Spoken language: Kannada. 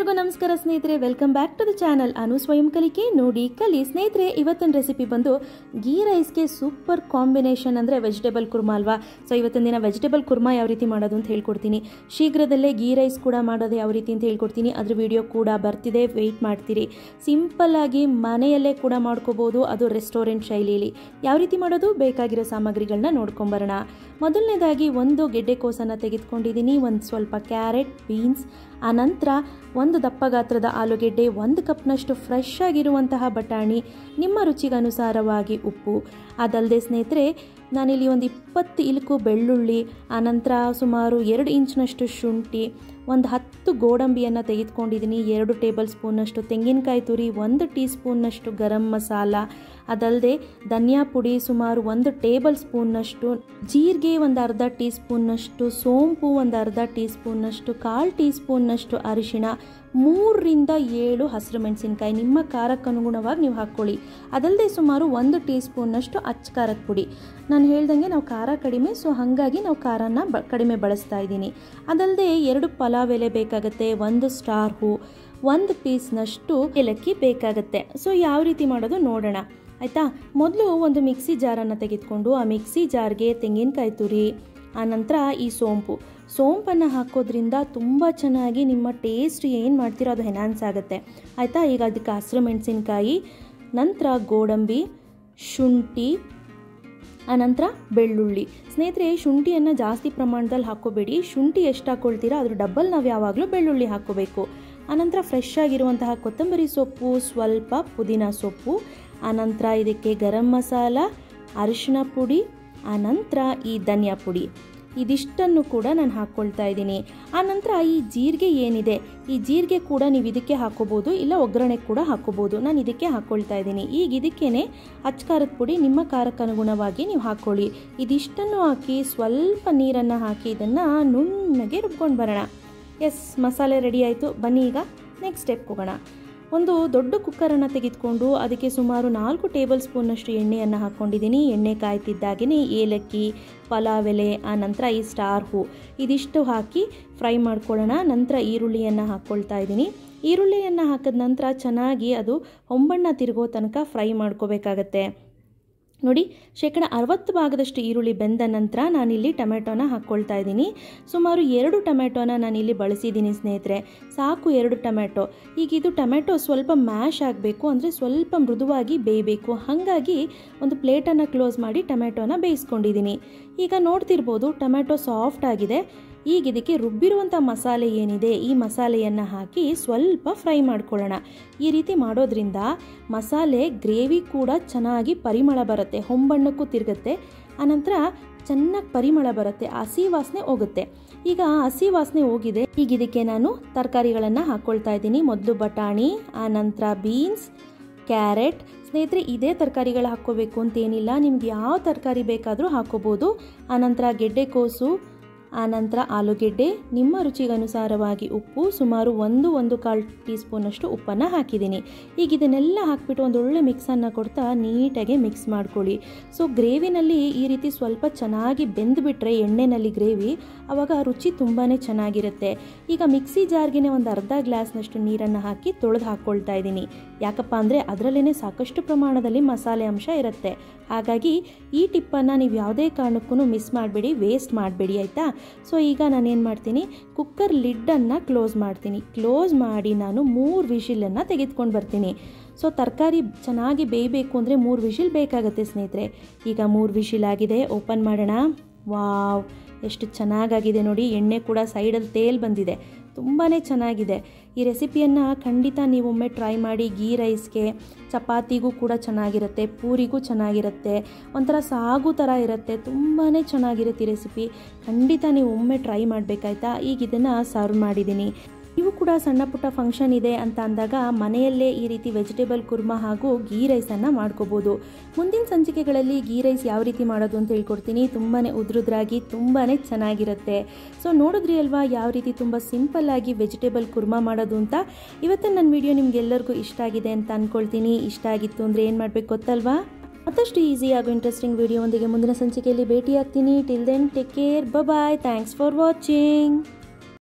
ಎಲ್ಲರಿಗೂ ನಮಸ್ಕಾರ ಸ್ನೇಹಿತರೆ welcome back to the channel Anu ಸ್ವಯಂ ಕಲಿಕೆ ನೋಡಿ ಕಲಿ ಸ್ನೇಹಿತರೆ ಇವತ್ತಿನ ರೆಸಿಪಿ ಬಂದು ಗೀ ರೈಸ್ಗೆ ಸೂಪರ್ ಕಾಂಬಿನೇಷನ್ ಅಂದರೆ ವೆಜಿಟೇಬಲ್ ಕುರ್ಮಾ ಅಲ್ವಾ ಸೊ ಇವತ್ತಿನ ದಿನ ವೆಜಿಟೇಬಲ್ ಕುರ್ಮಾ ಯಾವ ರೀತಿ ಮಾಡೋದು ಅಂತ ಹೇಳ್ಕೊಡ್ತೀನಿ ಶೀಘ್ರದಲ್ಲೇ ಗೀ ರೈಸ್ ಕೂಡ ಮಾಡೋದು ಯಾವ ರೀತಿ ಅಂತ ಹೇಳ್ಕೊಡ್ತೀನಿ ಅದ್ರ ವಿಡಿಯೋ ಕೂಡ ಬರ್ತಿದೆ ವೆಯ್ಟ್ ಮಾಡ್ತೀರಿ ಸಿಂಪಲ್ ಆಗಿ ಮನೆಯಲ್ಲೇ ಕೂಡ ಮಾಡ್ಕೋಬೋದು ಅದು ರೆಸ್ಟೋರೆಂಟ್ ಶೈಲಿಯಲ್ಲಿ ಯಾವ ರೀತಿ ಮಾಡೋದು ಬೇಕಾಗಿರೋ ಸಾಮಗ್ರಿಗಳನ್ನ ನೋಡ್ಕೊಂಬರೋಣ ಮೊದಲನೇದಾಗಿ ಒಂದು ಗೆಡ್ಡೆಕೋಸನ್ನು ತೆಗೆದುಕೊಂಡಿದ್ದೀನಿ ಒಂದು ಸ್ವಲ್ಪ ಕ್ಯಾರೆಟ್ ಬೀನ್ಸ್ ಆನಂತರ ಒಂದು ದಪ್ಪ ಗಾತ್ರದ ಆಲೂಗೆಡ್ಡೆ ಒಂದು ಕಪ್ನಷ್ಟು ಫ್ರೆಶ್ ಆಗಿರುವಂತಹ ಬಟಾಣಿ ನಿಮ್ಮ ರುಚಿಗನುಸಾರವಾಗಿ ಉಪ್ಪು ಅದಲ್ಲದೆ ಸ್ನೇಹಿತರೆ ನಾನಿಲ್ಲಿ ಒಂದು ಇಪ್ಪತ್ತು ಇಲುಕು ಬೆಳ್ಳುಳ್ಳಿ ಆನಂತರ ಸುಮಾರು ಎರಡು ಇಂಚ್ನಷ್ಟು ಶುಂಠಿ ಒಂದು ಹತ್ತು ಗೋಡಂಬಿಯನ್ನು ತೆಗೆದುಕೊಂಡಿದ್ದೀನಿ ಎರಡು ಟೇಬಲ್ ಸ್ಪೂನ್ನಷ್ಟು ತೆಂಗಿನಕಾಯಿ ತುರಿ ಒಂದು ಟೀ ಸ್ಪೂನ್ನಷ್ಟು ಗರಂ ಮಸಾಲ ಅದಲ್ಲದೆ ಧನಿಯಾ ಪುಡಿ ಸುಮಾರು ಒಂದು ಟೇಬಲ್ ಸ್ಪೂನ್ನಷ್ಟು ಜೀರಿಗೆ ಒಂದು ಅರ್ಧ ಟೀ ಸ್ಪೂನ್ನಷ್ಟು ಸೋಂಪು ಒಂದು ಅರ್ಧ ಟೀ ಸ್ಪೂನ್ನಷ್ಟು ಕಾಲು ಟೀ ಸ್ಪೂನ್ನಷ್ಟು ಅರಿಶಿಣ ಮೂರರಿಂದ ಏಳು ಹಸಿರು ಮೆಣಸಿನ್ಕಾಯಿ ನಿಮ್ಮ ಖಾರಕ್ಕೆ ಅನುಗುಣವಾಗಿ ನೀವು ಹಾಕ್ಕೊಳ್ಳಿ ಅದಲ್ಲದೆ ಸುಮಾರು ಒಂದು ಟೀ ಸ್ಪೂನ್ನಷ್ಟು ಅಚ್ಚ ಖಾರದ ಪುಡಿ ನಾನು ಹೇಳ್ದಂಗೆ ನಾವು ಖಾರ ಕಡಿಮೆ ಸೊ ಹಾಗಾಗಿ ನಾವು ಖಾರನ ಬ ಕಡಿಮೆ ಬಳಸ್ತಾ ಇದ್ದೀನಿ ಅದಲ್ಲದೆ ಎರಡು ಪಲಾವ್ ಎಲೆ ಬೇಕಾಗುತ್ತೆ ಒಂದು ಸ್ಟಾರ್ ಹೂ ಒಂದು ಪೀಸ್ನಷ್ಟು ಏಲಕ್ಕಿ ಬೇಕಾಗುತ್ತೆ ಸೊ ಯಾವ ರೀತಿ ಮಾಡೋದು ನೋಡೋಣ ಆಯಿತಾ ಮೊದಲು ಒಂದು ಮಿಕ್ಸಿ ಜಾರನ್ನು ತೆಗೆದುಕೊಂಡು ಆ ಮಿಕ್ಸಿ ಜಾರ್ಗೆ ತೆಂಗಿನಕಾಯಿ ತುರಿ ಆನಂತರ ಈ ಸೋಂಪು ಸೋಂಪನ್ನು ಹಾಕೋದ್ರಿಂದ ತುಂಬ ಚೆನ್ನಾಗಿ ನಿಮ್ಮ ಟೇಸ್ಟ್ ಏನು ಮಾಡ್ತೀರೋ ಅದು ಎನ್ಹಾನ್ಸ್ ಆಗುತ್ತೆ ಆಯಿತಾ ಈಗ ಅದಕ್ಕೆ ಹಸಿರು ಮೆಣಸಿನ್ಕಾಯಿ ನಂತರ ಗೋಡಂಬಿ ಶುಂಠಿ ಆನಂತರ ಬೆಳ್ಳುಳ್ಳಿ ಸ್ನೇಹಿತರೆ ಶುಂಠಿಯನ್ನು ಜಾಸ್ತಿ ಪ್ರಮಾಣದಲ್ಲಿ ಹಾಕೋಬೇಡಿ ಶುಂಠಿ ಎಷ್ಟು ಹಾಕ್ಕೊಳ್ತೀರಾ ಅದ್ರ ಡಬ್ಬಲ್ ನಾವು ಯಾವಾಗಲೂ ಬೆಳ್ಳುಳ್ಳಿ ಹಾಕ್ಕೋಬೇಕು ಆನಂತರ ಫ್ರೆಶ್ ಆಗಿರುವಂತಹ ಕೊತ್ತಂಬರಿ ಸೊಪ್ಪು ಸ್ವಲ್ಪ ಪುದೀನ ಸೊಪ್ಪು ಆನಂತರ ಇದಕ್ಕೆ ಗರಂ ಮಸಾಲ ಅರಿಶಿಣ ಪುಡಿ ಆನಂತರ ಈ ಧನಿಯಾ ಪುಡಿ ಇದಿಷ್ಟನ್ನು ಕೂಡ ನಾನು ಹಾಕ್ಕೊಳ್ತಾ ಇದ್ದೀನಿ ಆನಂತರ ಈ ಜೀರಿಗೆ ಏನಿದೆ ಈ ಜೀರಿಗೆ ಕೂಡ ನೀವು ಇದಕ್ಕೆ ಹಾಕೋಬೋದು ಇಲ್ಲ ಒಗ್ಗರಣೆ ಕೂಡ ಹಾಕೋಬೋದು ನಾನು ಇದಕ್ಕೆ ಹಾಕ್ಕೊಳ್ತಾ ಇದ್ದೀನಿ ಈಗ ಇದಕ್ಕೇನೆ ಅಚ್ಕಾರದ ಪುಡಿ ನಿಮ್ಮ ಖಾರಕ್ಕೆ ಅನುಗುಣವಾಗಿ ನೀವು ಹಾಕ್ಕೊಳ್ಳಿ ಇದಿಷ್ಟನ್ನು ಹಾಕಿ ಸ್ವಲ್ಪ ನೀರನ್ನು ಹಾಕಿ ಇದನ್ನು ನುಣ್ಣಗೆ ರುಬ್ಕೊಂಡು ಬರೋಣ ಎಸ್ ಮಸಾಲೆ ರೆಡಿ ಆಯಿತು ಬನ್ನಿ ಈಗ ನೆಕ್ಸ್ಟ್ ಸ್ಟೆಪ್ ಹೋಗೋಣ ಒಂದು ದೊಡ್ಡ ಕುಕ್ಕರನ್ನು ತೆಗೆದುಕೊಂಡು ಅದಕ್ಕೆ ಸುಮಾರು ನಾಲ್ಕು ಟೇಬಲ್ ಸ್ಪೂನ್ನಷ್ಟು ಎಣ್ಣೆಯನ್ನು ಹಾಕ್ಕೊಂಡಿದ್ದೀನಿ ಎಣ್ಣೆ ಕಾಯ್ತಿದ್ದಾಗೇ ಏಲಕ್ಕಿ ಪಲಾವ್ ಎಲೆ ಆ ನಂತರ ಈ ಸ್ಟಾರ್ ಹೂ ಇದಿಷ್ಟು ಹಾಕಿ ಫ್ರೈ ಮಾಡ್ಕೊಳ್ಳೋಣ ನಂತರ ಈರುಳ್ಳಿಯನ್ನು ಹಾಕ್ಕೊಳ್ತಾ ಇದ್ದೀನಿ ಈರುಳ್ಳಿಯನ್ನು ಹಾಕಿದ ನಂತರ ಚೆನ್ನಾಗಿ ಅದು ಹೊಂಬಣ್ಣ ತಿರುಗೋ ತನಕ ಫ್ರೈ ಮಾಡ್ಕೋಬೇಕಾಗತ್ತೆ ನೋಡಿ ಶೇಕಡ ಅರವತ್ತು ಭಾಗದಷ್ಟು ಈರುಳ್ಳಿ ಬೆಂದ ನಂತರ ನಾನಿಲ್ಲಿ ಟೊಮೆಟೊನ ಹಾಕ್ಕೊಳ್ತಾ ಇದ್ದೀನಿ ಸುಮಾರು ಎರಡು ಟೊಮೆಟೊನ ನಾನಿಲ್ಲಿ ಬಳಸಿದ್ದೀನಿ ಸ್ನೇಹಿತರೆ ಸಾಕು ಎರಡು ಟೊಮೆಟೊ ಈಗ ಇದು ಟೊಮೆಟೊ ಸ್ವಲ್ಪ ಮ್ಯಾಶ್ ಆಗಬೇಕು ಅಂದರೆ ಸ್ವಲ್ಪ ಮೃದುವಾಗಿ ಬೇಯಬೇಕು ಹಾಗಾಗಿ ಒಂದು ಪ್ಲೇಟನ್ನು ಕ್ಲೋಸ್ ಮಾಡಿ ಟೊಮೆಟೊನ ಬೇಯಿಸ್ಕೊಂಡಿದ್ದೀನಿ ಈಗ ನೋಡ್ತಿರ್ಬೋದು ಟೊಮೆಟೊ ಸಾಫ್ಟ್ ಆಗಿದೆ ಈಗ ಇದಕ್ಕೆ ರುಬ್ಬಿರುವಂಥ ಮಸಾಲೆ ಏನಿದೆ ಈ ಮಸಾಲೆಯನ್ನು ಹಾಕಿ ಸ್ವಲ್ಪ ಫ್ರೈ ಮಾಡ್ಕೊಳ್ಳೋಣ ಈ ರೀತಿ ಮಾಡೋದ್ರಿಂದ ಮಸಾಲೆ ಗ್ರೇವಿ ಕೂಡ ಚೆನ್ನಾಗಿ ಪರಿಮಳ ಬರುತ್ತೆ ಹೊಂಬಣ್ಣಕ್ಕೂ ತಿರುಗುತ್ತೆ ಆನಂತರ ಚೆನ್ನಾಗಿ ಪರಿಮಳ ಬರುತ್ತೆ ಹಸಿ ವಾಸನೆ ಹೋಗುತ್ತೆ ಈಗ ಹಸಿ ವಾಸನೆ ಹೋಗಿದೆ ಈಗ ಇದಕ್ಕೆ ನಾನು ತರಕಾರಿಗಳನ್ನು ಹಾಕ್ಕೊಳ್ತಾ ಇದ್ದೀನಿ ಮೊದಲು ಬಟಾಣಿ ಆನಂತರ ಬೀನ್ಸ್ ಕ್ಯಾರೆಟ್ ಸ್ನೇಹಿತರೆ ಇದೇ ತರಕಾರಿಗಳು ಹಾಕ್ಕೋಬೇಕು ಅಂತೇನಿಲ್ಲ ನಿಮ್ಗೆ ಯಾವ ತರಕಾರಿ ಬೇಕಾದರೂ ಹಾಕೋಬೋದು ಆನಂತರ ಗೆಡ್ಡೆಕೋಸು ಆನಂತರ ಆಲೂಗೆಡ್ಡೆ ನಿಮ್ಮ ರುಚಿಗನುಸಾರವಾಗಿ ಉಪ್ಪು ಸುಮಾರು ಒಂದು ಒಂದು ಕಾಲು ಟೀ ಸ್ಪೂನಷ್ಟು ಉಪ್ಪನ್ನು ಹಾಕಿದ್ದೀನಿ ಈಗ ಇದನ್ನೆಲ್ಲ ಹಾಕಿಬಿಟ್ಟು ಒಂದು ಒಳ್ಳೆ ಮಿಕ್ಸನ್ನು ಕೊಡ್ತಾ ನೀಟಾಗಿ ಮಿಕ್ಸ್ ಮಾಡ್ಕೊಳ್ಳಿ ಸೊ ಗ್ರೇವಿನಲ್ಲಿ ಈ ರೀತಿ ಸ್ವಲ್ಪ ಚೆನ್ನಾಗಿ ಬೆಂದುಬಿಟ್ರೆ ಎಣ್ಣೆನಲ್ಲಿ ಗ್ರೇವಿ ಆವಾಗ ರುಚಿ ತುಂಬಾ ಚೆನ್ನಾಗಿರುತ್ತೆ ಈಗ ಮಿಕ್ಸಿ ಜಾರ್ಗೆ ಒಂದು ಅರ್ಧ ಗ್ಲಾಸ್ನಷ್ಟು ನೀರನ್ನು ಹಾಕಿ ತೊಳೆದು ಹಾಕ್ಕೊಳ್ತಾ ಇದ್ದೀನಿ ಯಾಕಪ್ಪ ಅಂದರೆ ಅದರಲ್ಲೇ ಸಾಕಷ್ಟು ಪ್ರಮಾಣದಲ್ಲಿ ಮಸಾಲೆ ಅಂಶ ಇರುತ್ತೆ ಹಾಗಾಗಿ ಈ ಟಿಪ್ಪನ್ನು ನೀವು ಯಾವುದೇ ಕಾರಣಕ್ಕೂ ಮಿಸ್ ಮಾಡಬೇಡಿ ವೇಸ್ಟ್ ಮಾಡಬೇಡಿ ಆಯಿತಾ ಸೊ ಈಗ ನಾನೇನು ಮಾಡ್ತೀನಿ ಕುಕ್ಕರ್ ಲಿಡ್ಡನ್ನು ಕ್ಲೋಸ್ ಮಾಡ್ತೀನಿ ಕ್ಲೋಸ್ ಮಾಡಿ ನಾನು ಮೂರು ವಿಷಿಲನ್ನು ತೆಗೆದುಕೊಂಡು ಬರ್ತೀನಿ ಸೊ ತರಕಾರಿ ಚೆನ್ನಾಗಿ ಬೇಯಬೇಕು ಅಂದರೆ ಮೂರು ವಿಷಿಲ್ ಬೇಕಾಗುತ್ತೆ ಸ್ನೇಹಿತರೆ ಈಗ ಮೂರು ವಿಷಿಲ್ ಆಗಿದೆ ಓಪನ್ ಮಾಡೋಣ ವಾವ್ ಎಷ್ಟು ಚೆನ್ನಾಗಾಗಿದೆ ನೋಡಿ ಎಣ್ಣೆ ಕೂಡ ಸೈಡಲ್ಲಿ ತೇಲ್ ಬಂದಿದೆ ತುಂಬಾ ಚೆನ್ನಾಗಿದೆ ಈ ರೆಸಿಪಿಯನ್ನು ಖಂಡಿತ ನೀವೊಮ್ಮೆ ಟ್ರೈ ಮಾಡಿ ಗೀ ರೈಸ್ಗೆ ಚಪಾತಿಗೂ ಕೂಡ ಚೆನ್ನಾಗಿರುತ್ತೆ ಪೂರಿಗೂ ಚೆನ್ನಾಗಿರುತ್ತೆ ಒಂಥರ ಸಾಗು ಥರ ಇರುತ್ತೆ ತುಂಬಾ ಚೆನ್ನಾಗಿರುತ್ತೆ ಈ ರೆಸಿಪಿ ಖಂಡಿತ ನೀವು ಒಮ್ಮೆ ಟ್ರೈ ಮಾಡಬೇಕಾಯ್ತಾ ಈಗ ಇದನ್ನು ಸರ್ವ್ ಮಾಡಿದ್ದೀನಿ ನೀವು ಕೂಡ ಸಣ್ಣ ಪುಟ್ಟ ಫಂಕ್ಷನ್ ಇದೆ ಅಂತ ಅಂದಾಗ ಮನೆಯಲ್ಲೇ ಈ ರೀತಿ ವೆಜಿಟೇಬಲ್ ಕುರ್ಮಾ ಹಾಗೂ ಗೀ ರೈಸನ್ನು ಮಾಡ್ಕೋಬೋದು ಮುಂದಿನ ಸಂಚಿಕೆಗಳಲ್ಲಿ ಗೀ ರೈಸ್ ಯಾವ ರೀತಿ ಮಾಡೋದು ಅಂತ ಹೇಳ್ಕೊಡ್ತೀನಿ ತುಂಬಾ ಉದ್ರುದ್ರಾಗಿ ತುಂಬಾ ಚೆನ್ನಾಗಿರುತ್ತೆ ಸೊ ನೋಡಿದ್ರಿ ಅಲ್ವಾ ಯಾವ ರೀತಿ ತುಂಬ ಸಿಂಪಲ್ಲಾಗಿ ವೆಜಿಟೇಬಲ್ ಕುರ್ಮಾ ಮಾಡೋದು ಅಂತ ಇವತ್ತು ನನ್ನ ವಿಡಿಯೋ ನಿಮ್ಗೆಲ್ಲರಿಗೂ ಇಷ್ಟ ಆಗಿದೆ ಅಂತ ಅಂದ್ಕೊಳ್ತೀನಿ ಇಷ್ಟ ಆಗಿತ್ತು ಅಂದರೆ ಏನು ಮಾಡಬೇಕು ಗೊತ್ತಲ್ವಾ ಮತ್ತಷ್ಟು ಈಸಿ ಹಾಗೂ ಇಂಟ್ರೆಸ್ಟಿಂಗ್ ವಿಡಿಯೋ ಒಂದಿಗೆ ಮುಂದಿನ ಸಂಚಿಕೆಯಲ್ಲಿ ಭೇಟಿ ಆಗ್ತೀನಿ till then take care bye thanks for watching